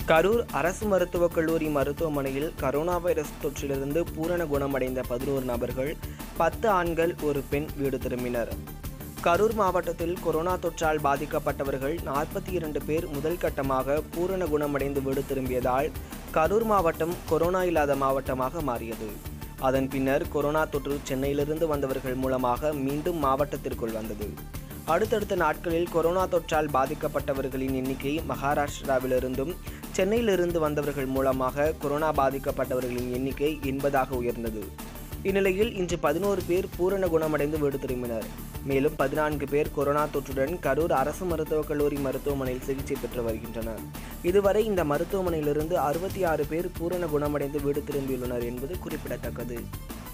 கரூர் அரசு மருத்துவக் கல்லூரி மருத்துவமனையில் கரோனா வைரஸ் தொற்றிலிருந்து பூரண குணமடைந்த பதினோரு நபர்கள் பத்து ஆண்கள் ஒரு பெண் வீடு திரும்பினர் கரூர் மாவட்டத்தில் கொரோனா தொற்றால் பாதிக்கப்பட்டவர்கள் நாற்பத்தி இரண்டு பேர் முதல் கட்டமாக பூரண குணமடைந்து வீடு திரும்பியதால் கரூர் மாவட்டம் கொரோனா இல்லாத மாவட்டமாக மாறியது அதன் பின்னர் கொரோனா தொற்று சென்னையிலிருந்து வந்தவர்கள் மூலமாக மீண்டும் மாவட்டத்திற்குள் வந்தது அடுத்தடுத்த நாட்களில் கொரோனா தொற்றால் பாதிக்கப்பட்டவர்களின் எண்ணிக்கை மகாராஷ்டிராவிலிருந்தும் சென்னையிலிருந்து வந்தவர்கள் மூலமாக கொரோனா பாதிக்கப்பட்டவர்களின் எண்ணிக்கை எண்பதாக உயர்ந்தது இந்நிலையில் இன்று பதினோரு பேர் பூரண குணமடைந்து வீடு திரும்பினர் மேலும் பதினான்கு பேர் கொரோனா தொற்றுடன் கரூர் அரசு மருத்துவக் கல்லூரி மருத்துவமனையில் சிகிச்சை பெற்று வருகின்றனர் இதுவரை இந்த மருத்துவமனையிலிருந்து அறுபத்தி ஆறு பேர் பூரண குணமடைந்து வீடு திரும்பியுள்ளனர் என்பது குறிப்பிடத்தக்கது